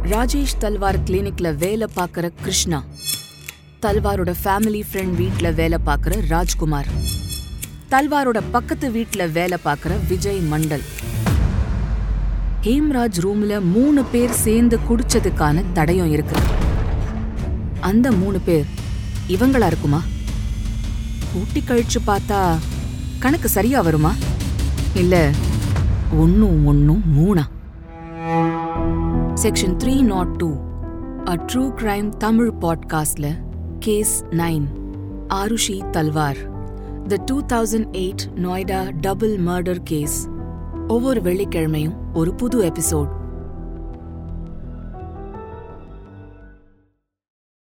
ராஜேஷ் தல்வார் கிளினிக்ல வேலை பார்க்கற Krishna தல்வாரோட family friend வீட்ல வேலை பார்க்கற ராஜ்குமார் தல்வாரோட பக்கத்து வீட்ல வேலை பார்க்கற விஜய் மண்டல் ஹேம்ராஜ் ரூம்ல மூணு பேர் சேர்ந்து குடிச்சதுக்கான தடயம் இருக்கு அந்த மூணு பேர் இவங்களா இருக்குமா கூட்டி கழிச்சு பார்த்தா கணக்கு சரியா வருமா இல்ல ஒன்னும் ஒன்னும் மூணா section three nought two a true crime Tamil பாட்காஸ்ட்ல case nine Aarushi Talwar the two thousand eight Noida double murder case ஒவ்வொரு வெள்ளிக்கிழமையும் ஒரு புது எபிசோட்